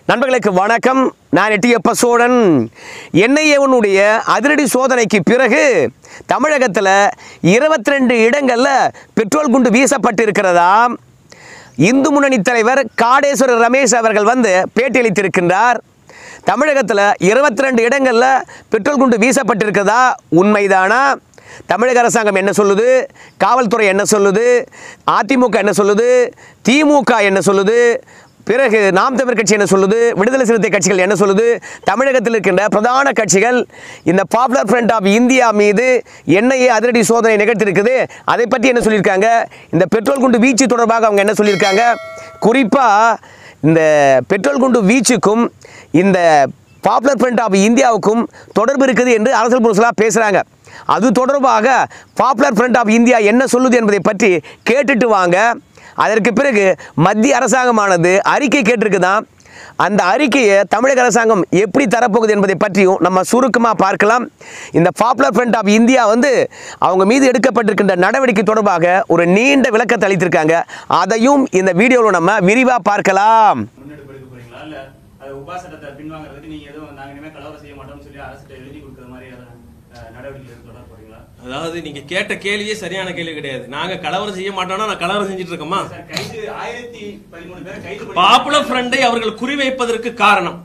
நண்பர்களுக்கு வணக்கம் நான் எட்டியப்ப சோழன் என்ஐஏவனுடைய அதிரடி சோதனைக்கு பிறகு தமிழகத்தில் இருபத்தி ரெண்டு இடங்களில் பெட்ரோல் குண்டு வீசப்பட்டிருக்கிறதாம் இந்து முன்னணி தலைவர் காடேஸ்வரர் ரமேஷ் அவர்கள் வந்து பேட்டியளித்திருக்கின்றார் தமிழகத்தில் இருபத்தி ரெண்டு இடங்களில் பெட்ரோல் குண்டு வீசப்பட்டிருக்கிறதா உண்மைதானா தமிழக அரசாங்கம் என்ன சொல்லுது காவல்துறை என்ன சொல்லுது அதிமுக என்ன சொல்லுது திமுக என்ன சொல்லுது பிறகு நாம் தமிழர் கட்சி என்ன சொல்லுது விடுதலை சிறுத்தை கட்சிகள் என்ன சொல்லுது தமிழகத்தில் இருக்கின்ற பிரதான கட்சிகள் இந்த பாப்புலர் ஃப்ரண்ட் ஆஃப் இந்தியா மீது என்ஐஏ அதிரடி சோதனை நிகழ்த்திருக்குது அதை பற்றி என்ன சொல்லியிருக்காங்க இந்த பெட்ரோல் குண்டு வீச்சு தொடர்பாக அவங்க என்ன சொல்லியிருக்காங்க குறிப்பாக இந்த பெட்ரோல் குண்டு வீச்சுக்கும் இந்த பாப்புலர் ஃப்ரண்ட் ஆஃப் இந்தியாவுக்கும் தொடர்பு இருக்குது என்று அரசியல் புருஷலாக பேசுகிறாங்க அது தொடர்பாக பாப்புலர் ஃப்ரண்ட் ஆஃப் இந்தியா என்ன சொல்லுது என்பதை பற்றி கேட்டுட்டு வாங்க அதற்கு பிறகு மத்திய அரசாங்கமானது அறிக்கை கேட்டிருக்குதான் அந்த அறிக்கையை தமிழக அரசாங்கம் எப்படி தரப்போகுது என்பதை பற்றியும் நம்ம சுருக்கமாக பார்க்கலாம் இந்த பாப்புலர் ஃப்ரண்ட் ஆஃப் இந்தியா வந்து அவங்க மீது எடுக்கப்பட்டிருக்கின்ற நடவடிக்கை தொடர்பாக ஒரு நீண்ட விளக்கத்தை அளித்திருக்காங்க அதையும் இந்த வீடியோவில் நம்ம விரிவாக பார்க்கலாம் முன்னெடுப்பு எடுக்க போறீங்களா இல்ல அது உபா சட்டத்தை பின்வாங்குறதுக்கு நீங்க எதுவும் நாங்க இனிமே கலவரம் செய்ய மாட்டோம்னு சொல்லி அரசிட்ட எழுதி கொடுக்குற மாதிரி அஹ், நடவடிக்கைகள் தொடர போறீங்களா அதாவது நீங்க கேட்ட கேள்வியே சரியான கேள்வி கிடையாது நாங்க கலவரம் செய்ய மாட்டோம்னா நான் கலவரம் செஞ்சுட்டு இருக்கோமா சார் கைது ஆயிரத்தி பதிமூணு பேர் கைது பண்ணி- பாப்புலர் ஃப்ரண்டை அவர்கள் குறிவைப்பதற்கு காரணம்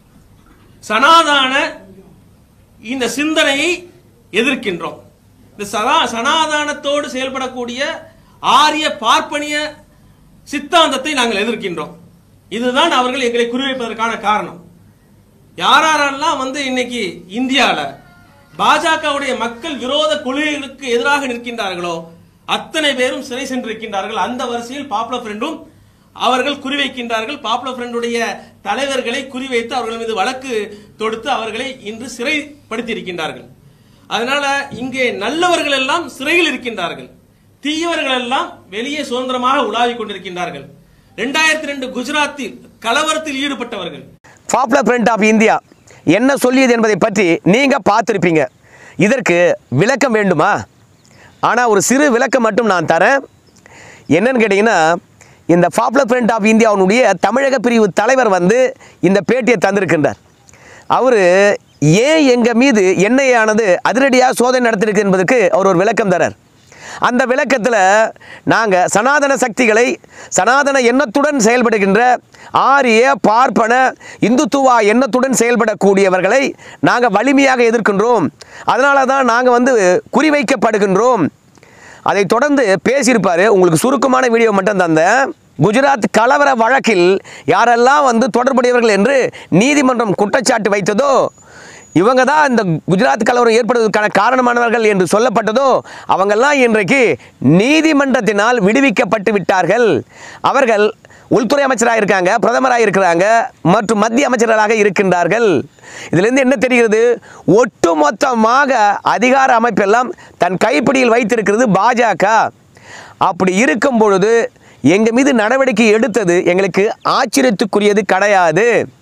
சனாதான இந்த சிந்தனையை எதிர்க்கின்றோம் இந்த சதா சனாதானத்தோடு செயல்படக்கூடிய ஆரிய பார்ப்பனிய சித்தாந்தத்தை நாங்கள் எதிர்க்கின்றோம் இதுதான் அவர்கள் எங்களை குறிவைப்பதற்கான காரணம் யாரெல்லாம் வந்து இன்னைக்கு இந்தியால பாஜகவுடைய மக்கள் விரோத கொள்கைகளுக்கு எதிராக நிற்கின்றார்களோ அத்தனை பேரும் சிறை சென்றிருக்கின்றார்கள் அந்த வரிசையில் பாப்புலர் ஃப்ரெண்டும் அவர்கள் குறிவைக்கின்றார்கள் பாப்புலர் ஃப்ரெண்டுடைய தலைவர்களை குறிவைத்து அவர்கள் மீது வழக்கு தொடுத்து அவர்களை இன்று சிறைப்படுத்தி இருக்கின்றார்கள் அதனால இங்கே நல்லவர்கள் எல்லாம் சிறையில் இருக்கின்றார்கள் தீயவர்கள் எல்லாம் வெளியே சுதந்திரமாக உலாவிக் கொண்டிருக்கின்றார்கள் இரண்டாயிரத்தி ரெண்டு குஜராத்தில் கலவரத்தில் ஈடுபட்டவர்கள் பாப்புலர் ஃப்ரண்ட் ஆஃப் இந்தியா என்ன சொல்லியது என்பதை பற்றி நீங்கள் பார்த்துருப்பீங்க இதற்கு விளக்கம் வேண்டுமா ஆனால் ஒரு சிறு விளக்கம் மட்டும் நான் தரேன் என்னன்னு கேட்டிங்கன்னா இந்த பாப்புலர் ஃப்ரண்ட் ஆஃப் இந்தியாவுடைய தமிழக பிரிவு தலைவர் வந்து இந்த பேட்டியை தந்திருக்கின்றார் அவர் ஏன் எங்கள் மீது எண்ணெயானது அதிரடியாக சோதனை நடத்திருக்கு என்பதற்கு அவர் ஒரு விளக்கம் தரார் அந்த விளக்கத்தில் நாங்கள் சனாதன சக்திகளை சனாதன எண்ணத்துடன் செயல்படுகின்ற ஆரிய பார்ப்பன இந்துத்துவா எண்ணத்துடன் செயல்படக்கூடியவர்களை நாங்கள் வலிமையாக எதிர்க்கின்றோம் அதனால தான் நாங்கள் வந்து குறிவைக்கப்படுகின்றோம் அதை தொடர்ந்து பேசியிருப்பார் உங்களுக்கு சுருக்கமான வீடியோ மட்டும் தந்தேன் குஜராத் கலவர வழக்கில் யாரெல்லாம் வந்து தொடர்புடையவர்கள் என்று நீதிமன்றம் குற்றச்சாட்டு வைத்ததோ இவங்க தான் இந்த குஜராத் கலவரம் ஏற்படுவதற்கான காரணமானவர்கள் என்று சொல்லப்பட்டதோ அவங்கெல்லாம் இன்றைக்கு நீதிமன்றத்தினால் விடுவிக்கப்பட்டு விட்டார்கள் அவர்கள் உள்துறை அமைச்சராக இருக்காங்க பிரதமராக இருக்கிறாங்க மற்றும் மத்திய அமைச்சர்களாக இருக்கின்றார்கள் இதிலிருந்து என்ன தெரிகிறது ஒட்டுமொத்தமாக அதிகார அமைப்பெல்லாம் தன் கைப்பிடியில் வைத்திருக்கிறது பாஜக அப்படி இருக்கும் பொழுது எங்கள் மீது நடவடிக்கை எடுத்தது எங்களுக்கு ஆச்சரியத்துக்குரியது கிடையாது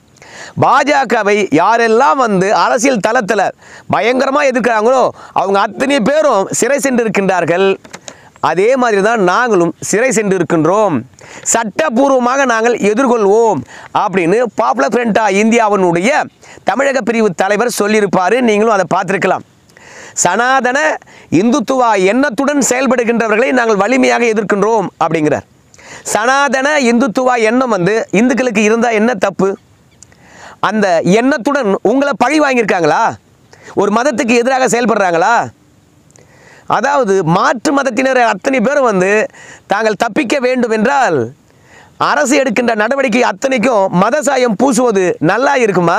பாஜகவை யாரெல்லாம் வந்து அரசியல் தளத்தில் பயங்கரமாக எதிர்க்கிறாங்களோ அவங்க அத்தனை பேரும் சிறை சென்றிருக்கின்றார்கள் அதே மாதிரி தான் நாங்களும் சிறை சென்றிருக்கின்றோம் சட்டபூர்வமாக நாங்கள் எதிர்கொள்வோம் அப்படின்னு பாப்புலர் ஃப்ரண்டா இந்தியாவினுடைய தமிழக பிரிவு தலைவர் சொல்லியிருப்பார் நீங்களும் அதை பார்த்துருக்கலாம் சனாதன இந்துத்துவா எண்ணத்துடன் செயல்படுகின்றவர்களை நாங்கள் வலிமையாக எதிர்க்கின்றோம் அப்படிங்கிறார் சனாதன இந்துத்துவா எண்ணம் வந்து இந்துக்களுக்கு இருந்தால் என்ன தப்பு அந்த எண்ணத்துடன் உங்களை பழி வாங்கியிருக்காங்களா ஒரு மதத்துக்கு எதிராக செயல்படுறாங்களா அதாவது மாற்று மதத்தினர் அத்தனை பேரும் வந்து தாங்கள் தப்பிக்க வேண்டும் என்றால் அரசு எடுக்கின்ற நடவடிக்கை அத்தனைக்கும் மத சாயம் பூசுவது நல்லா இருக்குமா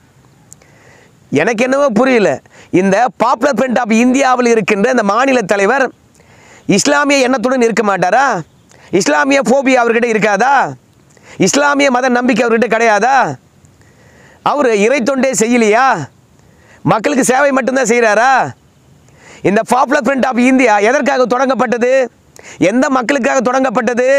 எனக்கு என்னவோ புரியல இந்த பாப்புலர் ஃப்ரண்ட் ஆஃப் இந்தியாவில் இருக்கின்ற இந்த மாநில தலைவர் இஸ்லாமிய எண்ணத்துடன் இருக்க மாட்டாரா இஸ்லாமிய ஃபோபியா அவர்கிட்ட இருக்காதா இஸ்லாமிய மத நம்பிக்கை அவர்கிட்ட கிடையாதா அவர் இறை தொண்டே செய்யலையா மக்களுக்கு சேவை மட்டும்தான் செய்கிறாரா இந்த பாப்புலர் ஃப்ரண்ட் ஆஃப் இந்தியா எதற்காக தொடங்கப்பட்டது எந்த மக்களுக்காக தொடங்கப்பட்டது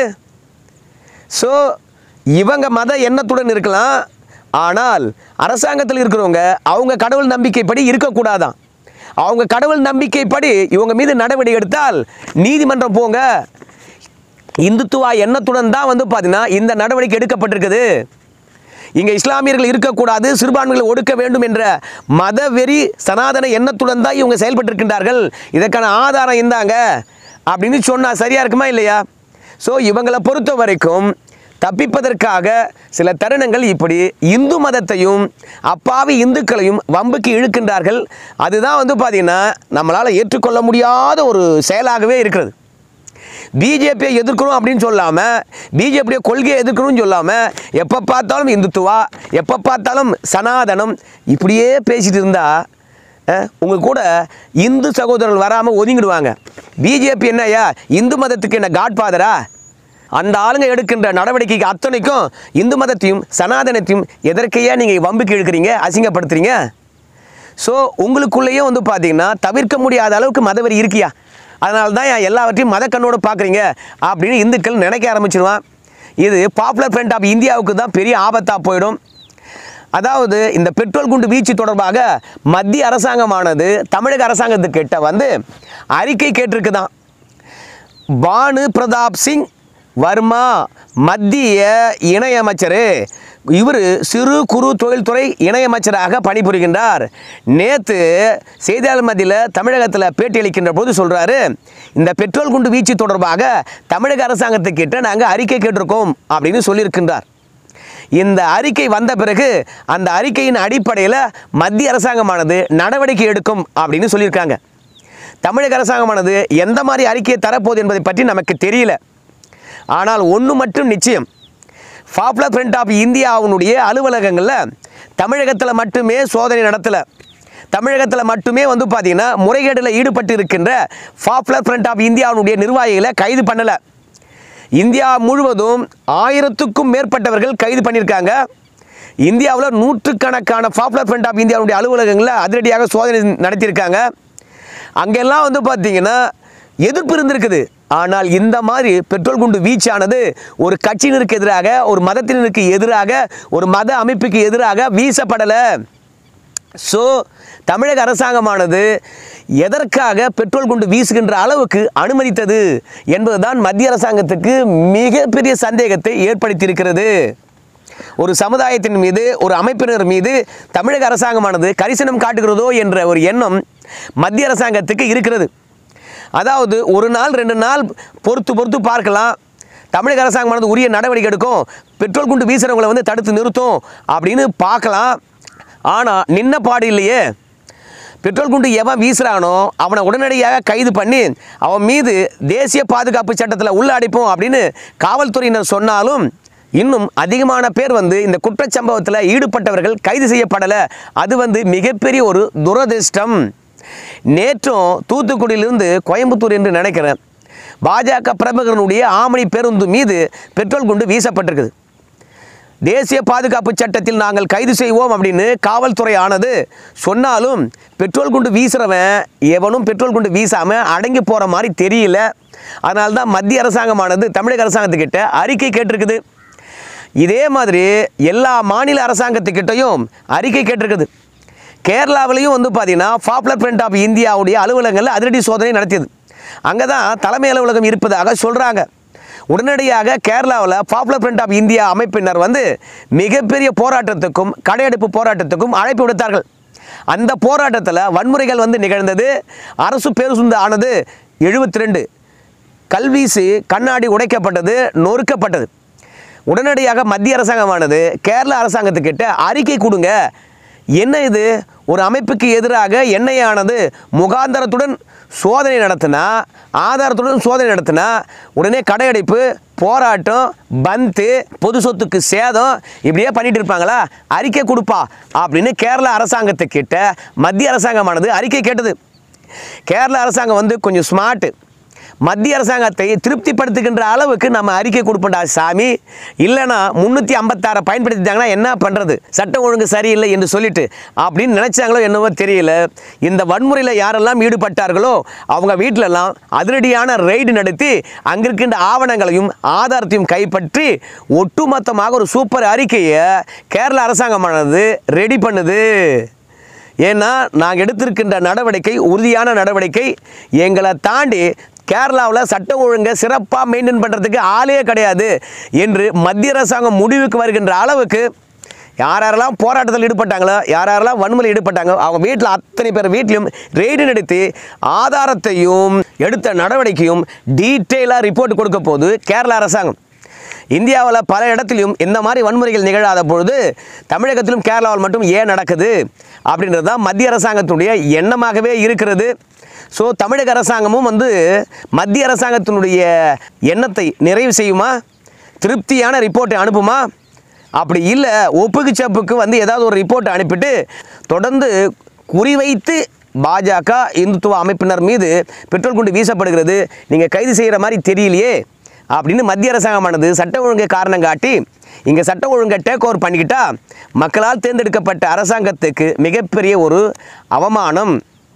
ஸோ இவங்க மத எண்ணத்துடன் இருக்கலாம் ஆனால் அரசாங்கத்தில் இருக்கிறவங்க அவங்க கடவுள் நம்பிக்கைப்படி இருக்கக்கூடாதான் அவங்க கடவுள் நம்பிக்கைப்படி இவங்க மீது நடவடிக்கை எடுத்தால் நீதிமன்றம் போங்க இந்துத்துவா எண்ணத்துடன் தான் வந்து பார்த்தீங்கன்னா இந்த நடவடிக்கை எடுக்கப்பட்டிருக்குது இங்கே இஸ்லாமியர்கள் இருக்கக்கூடாது சிறுபான்மைகளை ஒடுக்க வேண்டும் என்ற மதவெறி சனாதன எண்ணத்துடன் தான் இவங்க செயல்பட்டிருக்கின்றார்கள் இதற்கான ஆதாரம் இந்தாங்க அப்படின்னு சொன்னால் சரியாக இருக்குமா இல்லையா ஸோ இவங்களை பொறுத்த வரைக்கும் தப்பிப்பதற்காக சில தருணங்கள் இப்படி இந்து மதத்தையும் அப்பாவி இந்துக்களையும் வம்புக்கு இழுக்கின்றார்கள் அதுதான் வந்து பார்த்திங்கன்னா நம்மளால் ஏற்றுக்கொள்ள முடியாத ஒரு செயலாகவே இருக்கிறது பிஜேபியை எதிர்க்கணும் அப்படின்னு சொல்லாமல் பிஜேபியுடைய கொள்கையை எதிர்க்கணும்னு சொல்லாமல் எப்போ பார்த்தாலும் இந்துத்துவா எப்போ பார்த்தாலும் சனாதனம் இப்படியே பேசிட்டு இருந்தால் உங்கள் கூட இந்து சகோதரர்கள் வராமல் ஒதுங்கிடுவாங்க பிஜேபி என்னய்யா இந்து மதத்துக்கு என்ன காட்ஃபாதரா அந்த ஆளுங்க எடுக்கின்ற நடவடிக்கைக்கு அத்தனைக்கும் இந்து மதத்தையும் சனாதனத்தையும் எதற்கையா நீங்கள் வம்புக்கு இழுக்கிறீங்க அசிங்கப்படுத்துறீங்க ஸோ உங்களுக்குள்ளேயும் வந்து பார்த்தீங்கன்னா தவிர்க்க முடியாத அளவுக்கு மதவெறி இருக்கியா அதனால தான் என் எல்லாவற்றையும் மத கண்ணோட பார்க்குறீங்க அப்படின்னு இந்துக்கள் நினைக்க ஆரம்பிச்சிடுவான் இது பாப்புலர் ஃப்ரண்ட் ஆஃப் இந்தியாவுக்கு தான் பெரிய ஆபத்தாக போயிடும் அதாவது இந்த பெட்ரோல் குண்டு வீச்சு தொடர்பாக மத்திய அரசாங்கமானது தமிழக அரசாங்கத்துக்கிட்ட வந்து அறிக்கை கேட்டிருக்குதான் பானு பிரதாப் சிங் வர்மா மத்திய இணையமைச்சர் இவர் சிறு குறு தொழில்துறை இணையமைச்சராக பணிபுரிகின்றார் நேற்று செய்தியாளர் மத்தியில் தமிழகத்தில் பேட்டியளிக்கின்ற போது சொல்கிறாரு இந்த பெட்ரோல் குண்டு வீச்சு தொடர்பாக தமிழக அரசாங்கத்துக்கிட்ட நாங்கள் அறிக்கை கேட்டிருக்கோம் அப்படின்னு சொல்லியிருக்கின்றார் இந்த அறிக்கை வந்த பிறகு அந்த அறிக்கையின் அடிப்படையில் மத்திய அரசாங்கமானது நடவடிக்கை எடுக்கும் அப்படின்னு சொல்லியிருக்காங்க தமிழக அரசாங்கமானது எந்த மாதிரி அறிக்கையை தரப்போகுது என்பதை பற்றி நமக்கு தெரியல ஆனால் ஒன்று மட்டும் நிச்சயம் பாப்புலர் ஃப்ரண்ட் ஆஃப் இந்தியாவினுடைய அலுவலகங்களில் தமிழகத்தில் மட்டுமே சோதனை நடத்தலை தமிழகத்தில் மட்டுமே வந்து பார்த்தீங்கன்னா முறைகேடில் ஈடுபட்டு இருக்கின்ற பாப்புலர் ஃப்ரண்ட் ஆஃப் இந்தியாவினுடைய நிர்வாகிகளை கைது பண்ணலை இந்தியா முழுவதும் ஆயிரத்துக்கும் மேற்பட்டவர்கள் கைது பண்ணியிருக்காங்க இந்தியாவில் நூற்றுக்கணக்கான பாப்புலர் ஃப்ரண்ட் ஆஃப் இந்தியாவுடைய அலுவலகங்களில் அதிரடியாக சோதனை நடத்தியிருக்காங்க அங்கெல்லாம் வந்து பார்த்தீங்கன்னா எதிர்ப்பு இருந்திருக்குது ஆனால் இந்த மாதிரி பெட்ரோல் குண்டு வீச்சானது ஒரு கட்சியினருக்கு எதிராக ஒரு மதத்தினருக்கு எதிராக ஒரு மத அமைப்புக்கு எதிராக வீசப்படலை ஸோ தமிழக அரசாங்கமானது எதற்காக பெட்ரோல் குண்டு வீசுகின்ற அளவுக்கு அனுமதித்தது என்பதுதான் மத்திய அரசாங்கத்துக்கு மிகப்பெரிய சந்தேகத்தை ஏற்படுத்தியிருக்கிறது ஒரு சமுதாயத்தின் மீது ஒரு அமைப்பினர் மீது தமிழக அரசாங்கமானது கரிசனம் காட்டுகிறதோ என்ற ஒரு எண்ணம் மத்திய அரசாங்கத்துக்கு இருக்கிறது அதாவது ஒரு நாள் ரெண்டு நாள் பொறுத்து பொறுத்து பார்க்கலாம் தமிழக அரசாங்கமானது உரிய நடவடிக்கை எடுக்கும் பெட்ரோல் குண்டு வீசுறவங்களை வந்து தடுத்து நிறுத்தும் அப்படின்னு பார்க்கலாம் ஆனால் நின்ன பாடு இல்லையே பெட்ரோல் குண்டு எவன் வீசுறானோ அவனை உடனடியாக கைது பண்ணி அவன் மீது தேசிய பாதுகாப்பு சட்டத்தில் உள்ள அடைப்போம் அப்படின்னு காவல்துறையினர் சொன்னாலும் இன்னும் அதிகமான பேர் வந்து இந்த குற்றச்சம்பவத்தில் ஈடுபட்டவர்கள் கைது செய்யப்படலை அது வந்து மிகப்பெரிய ஒரு துரதிர்ஷ்டம் நேற்றும் தூத்துக்குடியிலிருந்து கோயம்புத்தூர் என்று நினைக்கிறேன் பாஜக பிரமுகனுடைய ஆமணி பேருந்து மீது பெட்ரோல் குண்டு வீசப்பட்டிருக்குது தேசிய பாதுகாப்பு சட்டத்தில் நாங்கள் கைது செய்வோம் அப்படின்னு காவல்துறை ஆனது சொன்னாலும் பெட்ரோல் குண்டு வீசுறவன் எவனும் பெட்ரோல் குண்டு வீசாமல் அடங்கி போகிற மாதிரி தெரியல அதனால தான் மத்திய அரசாங்கமானது தமிழக அரசாங்கத்துக்கிட்ட அறிக்கை கேட்டிருக்குது இதே மாதிரி எல்லா மாநில அரசாங்கத்துக்கிட்டையும் அறிக்கை கேட்டிருக்குது கேரளாவிலையும் வந்து பார்த்தீங்கன்னா பாப்புலர் ஃப்ரண்ட் ஆஃப் இந்தியாவுடைய அலுவலகங்களில் அதிரடி சோதனை நடத்தியது அங்கே தான் தலைமை அலுவலகம் இருப்பதாக சொல்கிறாங்க உடனடியாக கேரளாவில் பாப்புலர் ஃப்ரண்ட் ஆஃப் இந்தியா அமைப்பினர் வந்து மிகப்பெரிய போராட்டத்துக்கும் கடையெடுப்பு போராட்டத்துக்கும் அழைப்பு விடுத்தார்கள் அந்த போராட்டத்தில் வன்முறைகள் வந்து நிகழ்ந்தது அரசு பேருந்து ஆனது எழுபத்தி ரெண்டு கல்வீசி கண்ணாடி உடைக்கப்பட்டது நொறுக்கப்பட்டது உடனடியாக மத்திய அரசாங்கமானது கேரள அரசாங்கத்துக்கிட்ட அறிக்கை கொடுங்க என்ன இது ஒரு அமைப்புக்கு எதிராக எண்ணெயானது முகாந்தரத்துடன் சோதனை நடத்தினா ஆதாரத்துடன் சோதனை நடத்தினா உடனே கடையடைப்பு போராட்டம் பந்து பொது சொத்துக்கு சேதம் இப்படியே பண்ணிட்டு இருப்பாங்களா அறிக்கை கொடுப்பா அப்படின்னு கேரள அரசாங்கத்துக்கிட்ட மத்திய அரசாங்கமானது அறிக்கை கேட்டது கேரள அரசாங்கம் வந்து கொஞ்சம் ஸ்மார்ட்டு மத்திய அரசாங்கத்தை திருப்திப்படுத்துகின்ற அளவுக்கு நம்ம அறிக்கை கொடுப்போம்டா சாமி இல்லைனா முந்நூற்றி ஐம்பத்தாறை பயன்படுத்திட்டாங்கன்னா என்ன பண்ணுறது சட்டம் ஒழுங்கு சரியில்லை என்று சொல்லிட்டு அப்படின்னு நினச்சாங்களோ என்னவோ தெரியல இந்த வன்முறையில் யாரெல்லாம் ஈடுபட்டார்களோ அவங்க வீட்டிலலாம் அதிரடியான ரெய்டு நடத்தி அங்கே இருக்கின்ற ஆவணங்களையும் ஆதாரத்தையும் கைப்பற்றி ஒட்டுமொத்தமாக ஒரு சூப்பர் அறிக்கையை கேரள அரசாங்கமானது ரெடி பண்ணுது ஏன்னா நாங்கள் எடுத்திருக்கின்ற நடவடிக்கை உறுதியான நடவடிக்கை எங்களை தாண்டி கேரளாவில் சட்டம் ஒழுங்கை சிறப்பாக மெயின்டைன் பண்ணுறதுக்கு ஆளே கிடையாது என்று மத்திய அரசாங்கம் முடிவுக்கு வருகின்ற அளவுக்கு யார் யாரெல்லாம் போராட்டத்தில் ஈடுபட்டாங்களோ யார் யாரெல்லாம் வன்முறையில் ஈடுபட்டாங்களோ அவங்க வீட்டில் அத்தனை பேர் வீட்லையும் ரெய்டு நடத்தி ஆதாரத்தையும் எடுத்த நடவடிக்கையும் டீட்டெயிலாக ரிப்போர்ட் கொடுக்க போகுது கேரள அரசாங்கம் இந்தியாவில் பல இடத்துலையும் இந்த மாதிரி வன்முறைகள் நிகழாத பொழுது தமிழகத்திலும் கேரளாவில் மட்டும் ஏன் நடக்குது அப்படின்றது தான் மத்திய அரசாங்கத்தினுடைய எண்ணமாகவே இருக்கிறது ஸோ தமிழக அரசாங்கமும் வந்து மத்திய அரசாங்கத்தினுடைய எண்ணத்தை நிறைவு செய்யுமா திருப்தியான ரிப்போர்ட்டை அனுப்புமா அப்படி இல்லை ஒப்புக்கு சப்புக்கு வந்து ஏதாவது ஒரு ரிப்போர்ட் அனுப்பிட்டு தொடர்ந்து குறிவைத்து பாஜக இந்துத்துவ அமைப்பினர் மீது பெட்ரோல் குண்டு வீசப்படுகிறது நீங்கள் கைது செய்கிற மாதிரி தெரியலையே அப்படின்னு மத்திய அரசாங்கமானது சட்ட ஒழுங்கை காரணம் காட்டி இங்கே சட்ட ஒழுங்கை டேக் ஓவர் பண்ணிக்கிட்டா மக்களால் தேர்ந்தெடுக்கப்பட்ட அரசாங்கத்துக்கு மிகப்பெரிய ஒரு அவமானம்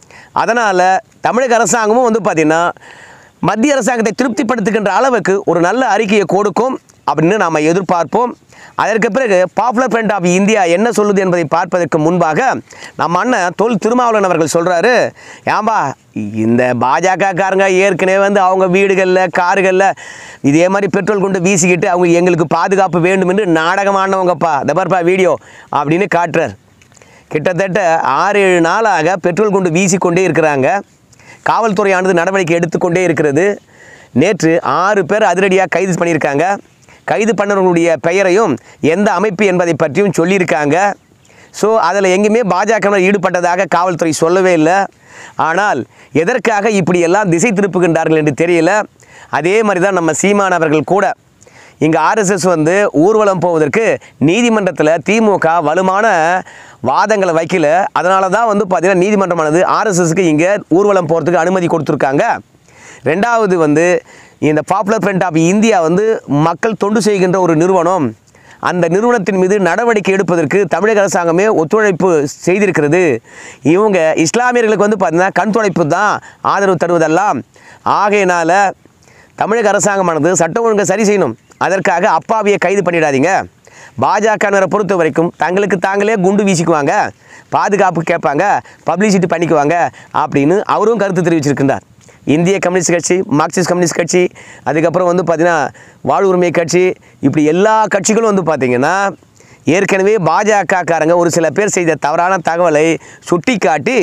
அதனால் தமிழக அரசாங்கமும் வந்து பார்த்திங்கன்னா மத்திய அரசாங்கத்தை திருப்திப்படுத்துகின்ற அளவுக்கு ஒரு நல்ல அறிக்கையை கொடுக்கும் அப்படின்னு நாம் எதிர்பார்ப்போம் அதற்கு பிறகு பாப்புலர் ஃப்ரண்ட் ஆஃப் இந்தியா என்ன சொல்லுது என்பதை பார்ப்பதற்கு முன்பாக நம்ம அண்ணன் தொல் திருமாவளவன் அவர்கள் சொல்கிறாரு ஏம்பா இந்த பாஜகக்காரங்க ஏற்கனவே வந்து அவங்க வீடுகளில் காருகளில் இதே மாதிரி பெட்ரோல் கொண்டு வீசிக்கிட்டு அவங்க எங்களுக்கு பாதுகாப்பு வேண்டும் என்று நாடகம் ஆனவங்கப்பா இந்த பாருப்பா வீடியோ அப்படின்னு காட்டுறார் கிட்டத்தட்ட ஆறு ஏழு நாளாக பெட்ரோல் கொண்டு வீசிக்கொண்டே இருக்கிறாங்க காவல்துறையானது நடவடிக்கை எடுத்துக்கொண்டே இருக்கிறது நேற்று ஆறு பேர் அதிரடியாக கைது பண்ணியிருக்காங்க கைது பண்ணவர்களுடைய பெயரையும் எந்த அமைப்பு என்பதை பற்றியும் சொல்லியிருக்காங்க ஸோ அதில் எங்கேயுமே பாஜகவினர் ஈடுபட்டதாக காவல்துறை சொல்லவே இல்லை ஆனால் எதற்காக இப்படியெல்லாம் திசை திருப்புகின்றார்கள் என்று தெரியல அதே மாதிரி தான் நம்ம சீமான் அவர்கள் கூட இங்கே ஆர்எஸ்எஸ் வந்து ஊர்வலம் போவதற்கு நீதிமன்றத்தில் திமுக வலுமான வாதங்களை வைக்கல அதனால தான் வந்து பார்த்தீங்கன்னா நீதிமன்றமானது ஆர்எஸ்எஸ்க்கு இங்கே ஊர்வலம் போகிறதுக்கு அனுமதி கொடுத்துருக்காங்க ரெண்டாவது வந்து இந்த பாப்புலர் ஃப்ரண்ட் ஆஃப் இந்தியா வந்து மக்கள் தொண்டு செய்கின்ற ஒரு நிறுவனம் அந்த நிறுவனத்தின் மீது நடவடிக்கை எடுப்பதற்கு தமிழக அரசாங்கமே ஒத்துழைப்பு செய்திருக்கிறது இவங்க இஸ்லாமியர்களுக்கு வந்து பார்த்தீங்கன்னா கண் துடைப்பு தான் ஆதரவு தருவதெல்லாம் ஆகையினால தமிழக அரசாங்கமானது சட்ட ஒழுங்கை சரி செய்யணும் அதற்காக அப்பாவியை கைது பண்ணிடாதீங்க பாஜகவினரை பொறுத்த வரைக்கும் தங்களுக்கு தாங்களே குண்டு வீசிக்குவாங்க பாதுகாப்பு கேட்பாங்க பப்ளிசிட்டி பண்ணிக்குவாங்க அப்படின்னு அவரும் கருத்து தெரிவிச்சிருக்கின்றார் இந்திய கம்யூனிஸ்ட் கட்சி மார்க்சிஸ்ட் கம்யூனிஸ்ட் கட்சி அதுக்கப்புறம் வந்து பார்த்திங்கன்னா வாழ்வுரிமை கட்சி இப்படி எல்லா கட்சிகளும் வந்து பார்த்திங்கன்னா ஏற்கனவே பாஜகக்காரங்க ஒரு சில பேர் செய்த தவறான தகவலை சுட்டிக்காட்டி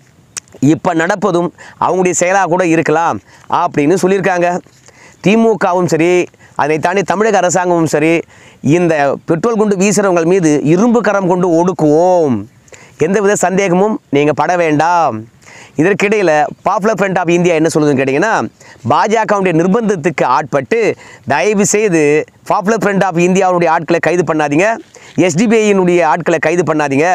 இப்போ நடப்பதும் அவங்களுடைய செயலாக கூட இருக்கலாம் அப்படின்னு சொல்லியிருக்காங்க திமுகவும் சரி அதை தாண்டி தமிழக அரசாங்கமும் சரி இந்த பெட்ரோல் குண்டு வீசுகிறவங்கள் மீது இரும்பு கரம் கொண்டு ஒடுக்குவோம் எந்தவித சந்தேகமும் நீங்கள் பட வேண்டாம் இதற்கிடையில் பாப்புலர் ஃப்ரண்ட் ஆஃப் இந்தியா என்ன சொல்லுதுன்னு கேட்டிங்கன்னா பாஜகவுடைய நிர்பந்தத்துக்கு ஆட்பட்டு தயவு செய்து பாப்புலர் ஃப்ரண்ட் ஆஃப் இந்தியாவுடைய ஆட்களை கைது பண்ணாதீங்க எஸ்டிபிஐயினுடைய ஆட்களை கைது பண்ணாதீங்க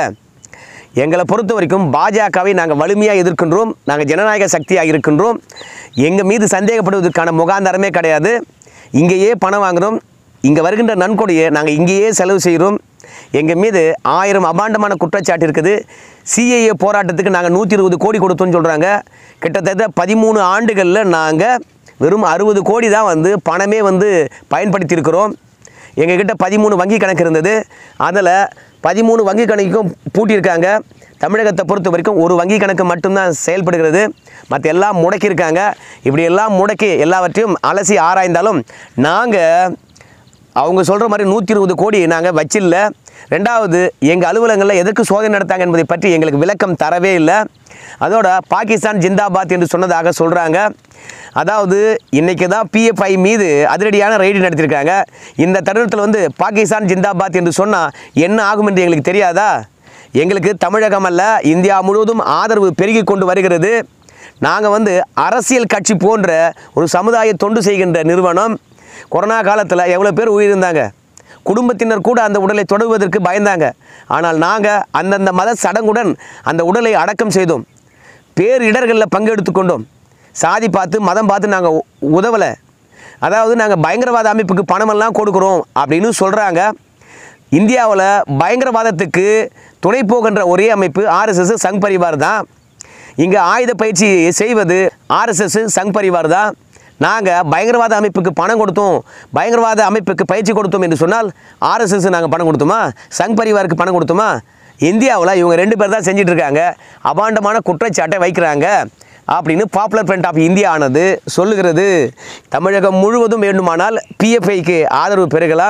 எங்களை பொறுத்த வரைக்கும் பாஜகவை நாங்கள் வலிமையாக எதிர்க்கின்றோம் நாங்கள் ஜனநாயக சக்தியாக இருக்கின்றோம் எங்கள் மீது சந்தேகப்படுவதற்கான முகாந்தரமே கிடையாது இங்கேயே பணம் வாங்குகிறோம் இங்கே வருகின்ற நன்கொடையை நாங்கள் இங்கேயே செலவு செய்கிறோம் எங்கள் மீது ஆயிரம் அபாண்டமான குற்றச்சாட்டு இருக்குது சிஏஏ போராட்டத்துக்கு நாங்கள் நூற்றி இருபது கோடி கொடுத்தோம்னு சொல்கிறாங்க கிட்டத்தட்ட பதிமூணு ஆண்டுகளில் நாங்கள் வெறும் அறுபது கோடி தான் வந்து பணமே வந்து பயன்படுத்தியிருக்கிறோம் எங்ககிட்ட பதிமூணு வங்கி கணக்கு இருந்தது அதில் பதிமூணு வங்கி கணக்கும் பூட்டியிருக்காங்க தமிழகத்தை பொறுத்த வரைக்கும் ஒரு வங்கி கணக்கு மட்டும்தான் செயல்படுகிறது மற்ற எல்லாம் முடக்கியிருக்காங்க இப்படி எல்லாம் முடக்கி எல்லாவற்றையும் அலசி ஆராய்ந்தாலும் நாங்கள் அவங்க சொல்கிற மாதிரி நூற்றி இருபது கோடி நாங்கள் வச்சில்ல ரெண்டாவது எங்கள் அலுவலகங்களில் எதற்கு சோதனை நடத்தாங்க என்பதை பற்றி எங்களுக்கு விளக்கம் தரவே இல்லை அதோட பாகிஸ்தான் ஜிந்தாபாத் என்று சொன்னதாக சொல்கிறாங்க அதாவது இன்றைக்கி தான் பிஎஃப்ஐ மீது அதிரடியான ரெய்டு நடத்தியிருக்காங்க இந்த தருணத்தில் வந்து பாகிஸ்தான் ஜிந்தாபாத் என்று சொன்னால் என்ன ஆகும் என்று எங்களுக்கு தெரியாதா எங்களுக்கு தமிழகம் அல்ல இந்தியா முழுவதும் ஆதரவு பெருகி கொண்டு வருகிறது நாங்கள் வந்து அரசியல் கட்சி போன்ற ஒரு சமுதாய தொண்டு செய்கின்ற நிறுவனம் கொரோனா காலத்தில் எவ்வளோ பேர் உயிரிழந்தாங்க குடும்பத்தினர் கூட அந்த உடலை தொடங்குவதற்கு பயந்தாங்க ஆனால் நாங்கள் அந்தந்த மத சடங்குடன் அந்த உடலை அடக்கம் செய்தோம் பேரிடர்களில் பங்கெடுத்து கொண்டோம் சாதி பார்த்து மதம் பார்த்து நாங்கள் உதவலை அதாவது நாங்கள் பயங்கரவாத அமைப்புக்கு பணமெல்லாம் கொடுக்குறோம் அப்படின்னு சொல்கிறாங்க இந்தியாவில் பயங்கரவாதத்துக்கு துணை போகின்ற ஒரே அமைப்பு ஆர்எஸ்எஸ் சங் பரிவார் தான் இங்கே ஆயுத பயிற்சி செய்வது ஆர்எஸ்எஸ் சங் பரிவார் தான் நாங்கள் பயங்கரவாத அமைப்புக்கு பணம் கொடுத்தோம் பயங்கரவாத அமைப்புக்கு பயிற்சி கொடுத்தோம் என்று சொன்னால் ஆர்எஸ்எஸ் நாங்கள் பணம் கொடுத்தோமா சங் பரிவாருக்கு பணம் கொடுத்தோமா இந்தியாவில் இவங்க ரெண்டு பேர் தான் செஞ்சிட்டு இருக்காங்க அபாண்டமான குற்றச்சாட்டை வைக்கிறாங்க அப்படின்னு பாப்புலர் ஃப்ரண்ட் ஆஃப் இந்தியா ஆனது சொல்லுகிறது தமிழகம் முழுவதும் வேண்டுமானால் பிஎஃப்ஐக்கு ஆதரவு பெருகலாம்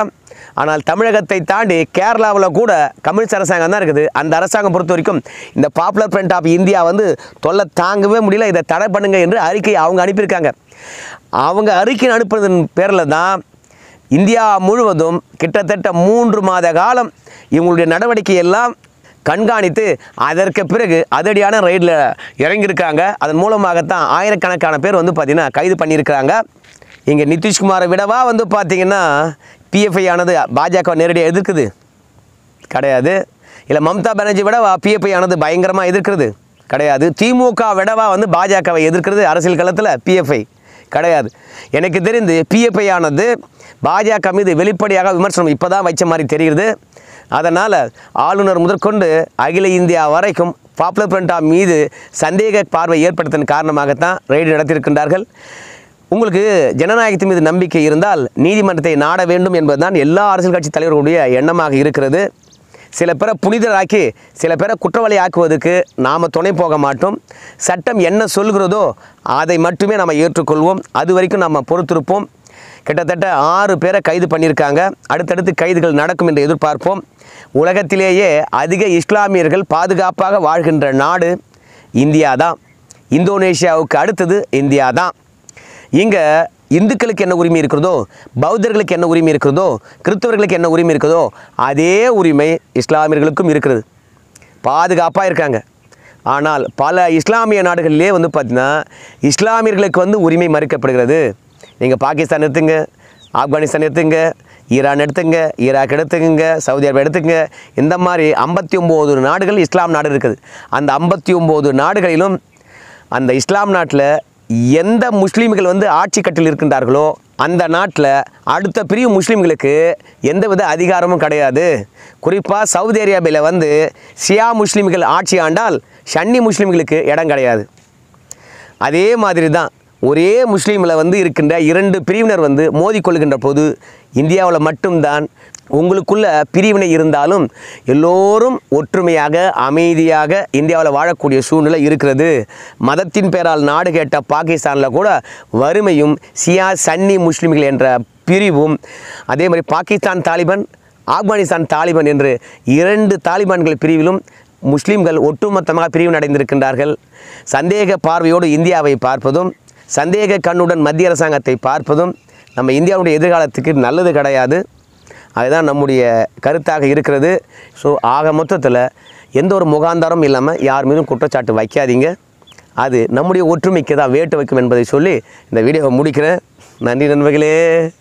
ஆனால் தமிழகத்தை தாண்டி கேரளாவில் கூட கம்யூனிஸ்ட் அரசாங்கம் தான் இருக்குது அந்த அரசாங்கம் பொறுத்த வரைக்கும் இந்த பாப்புலர் ஃப்ரண்ட் ஆஃப் இந்தியா வந்து தொல்லை தாங்கவே முடியல இதை தடை பண்ணுங்க என்று அறிக்கை அவங்க அனுப்பியிருக்காங்க அவங்க அறிக்கை அனுப்புறதன் பேரில் தான் இந்தியா முழுவதும் கிட்டத்தட்ட மூன்று மாத காலம் இவங்களுடைய நடவடிக்கை எல்லாம் கண்காணித்து அதற்கு பிறகு அதிரடியான ரைடில் இறங்கியிருக்காங்க அதன் மூலமாகத்தான் ஆயிரக்கணக்கான பேர் வந்து பார்த்திங்கன்னா கைது பண்ணியிருக்கிறாங்க இங்கே நிதிஷ்குமாரை விடவா வந்து பார்த்திங்கன்னா பிஎஃப்ஐ ஆனது பாஜக நேரடியாக எதிர்க்குது கிடையாது இல்லை மம்தா பானர்ஜி விடவா பிஎஃப்ஐ ஆனது பயங்கரமாக எதிர்க்கிறது கிடையாது திமுக விடவா வந்து பாஜகவை எதிர்க்கிறது அரசியல் களத்தில் பிஎஃப்ஐ கிடையாது எனக்கு தெரிந்து பிஎஃப்ஐ ஆனது பாஜக மீது வெளிப்படையாக விமர்சனம் இப்போ தான் வச்ச மாதிரி தெரிகிறது அதனால் ஆளுநர் முதற்கொண்டு அகில இந்தியா வரைக்கும் பாப்புலர் ஃப்ரண்டா மீது சந்தேக பார்வை ஏற்படுத்தின காரணமாகத்தான் ரெய்டு நடத்தியிருக்கின்றார்கள் உங்களுக்கு ஜனநாயகத்தின் மீது நம்பிக்கை இருந்தால் நீதிமன்றத்தை நாட வேண்டும் என்பதுதான் எல்லா அரசியல் கட்சி தலைவர்களுடைய எண்ணமாக இருக்கிறது சில பேரை புனிதராக்கி சில பேரை குற்றவாளி ஆக்குவதற்கு நாம் துணை போக மாட்டோம் சட்டம் என்ன சொல்கிறதோ அதை மட்டுமே நம்ம ஏற்றுக்கொள்வோம் அது வரைக்கும் நம்ம பொறுத்திருப்போம் கிட்டத்தட்ட ஆறு பேரை கைது பண்ணியிருக்காங்க அடுத்தடுத்து கைதுகள் நடக்கும் என்று எதிர்பார்ப்போம் உலகத்திலேயே அதிக இஸ்லாமியர்கள் பாதுகாப்பாக வாழ்கின்ற நாடு இந்தியா தான் இந்தோனேஷியாவுக்கு அடுத்தது இந்தியா தான் இங்கே இந்துக்களுக்கு என்ன உரிமை இருக்கிறதோ பௌத்தர்களுக்கு என்ன உரிமை இருக்கிறதோ கிறிஸ்தவர்களுக்கு என்ன உரிமை இருக்கிறதோ அதே உரிமை இஸ்லாமியர்களுக்கும் இருக்கிறது பாதுகாப்பாக இருக்காங்க ஆனால் பல இஸ்லாமிய நாடுகளிலே வந்து பார்த்திங்கன்னா இஸ்லாமியர்களுக்கு வந்து உரிமை மறுக்கப்படுகிறது நீங்கள் பாகிஸ்தான் எடுத்துங்க ஆப்கானிஸ்தான் எடுத்துங்க ஈரான் எடுத்துங்க ஈராக் எடுத்துக்கங்க சவுதி அரேபியா எடுத்துங்க இந்த மாதிரி ஐம்பத்தி ஒம்பது நாடுகள் இஸ்லாம் நாடு இருக்குது அந்த ஐம்பத்தி ஒம்பது நாடுகளிலும் அந்த இஸ்லாம் நாட்டில் எந்த முஸ்லீம்கள் வந்து ஆட்சி கட்டில் இருக்கின்றார்களோ அந்த நாட்டில் அடுத்த பிரிவு முஸ்லீம்களுக்கு எந்தவித அதிகாரமும் கிடையாது குறிப்பாக சவுதி அரேபியாவில் வந்து ஷியா முஸ்லீம்கள் ஆட்சி ஆண்டால் ஷன்னி முஸ்லீம்களுக்கு இடம் கிடையாது அதே மாதிரி தான் ஒரே முஸ்லீமில் வந்து இருக்கின்ற இரண்டு பிரிவினர் வந்து மோதிக்கொள்கின்ற போது இந்தியாவில் மட்டும்தான் உங்களுக்குள்ள பிரிவினை இருந்தாலும் எல்லோரும் ஒற்றுமையாக அமைதியாக இந்தியாவில் வாழக்கூடிய சூழ்நிலை இருக்கிறது மதத்தின் பெயரால் நாடு கேட்ட பாகிஸ்தானில் கூட வறுமையும் சியா சன்னி முஸ்லீம்கள் என்ற பிரிவும் அதே மாதிரி பாகிஸ்தான் தாலிபான் ஆப்கானிஸ்தான் தாலிபான் என்று இரண்டு தாலிபான்கள் பிரிவிலும் முஸ்லீம்கள் ஒட்டுமொத்தமாக பிரிவு அடைந்திருக்கின்றார்கள் சந்தேக பார்வையோடு இந்தியாவை பார்ப்பதும் சந்தேக கண்ணுடன் மத்திய அரசாங்கத்தை பார்ப்பதும் நம்ம இந்தியாவுடைய எதிர்காலத்துக்கு நல்லது கிடையாது அதுதான் நம்முடைய கருத்தாக இருக்கிறது ஸோ ஆக மொத்தத்தில் எந்த ஒரு முகாந்தாரம் இல்லாமல் யார் மீதும் குற்றச்சாட்டு வைக்காதீங்க அது நம்முடைய ஒற்றுமைக்கு தான் வேட்டு வைக்கும் என்பதை சொல்லி இந்த வீடியோவை முடிக்கிறேன் நன்றி நண்பர்களே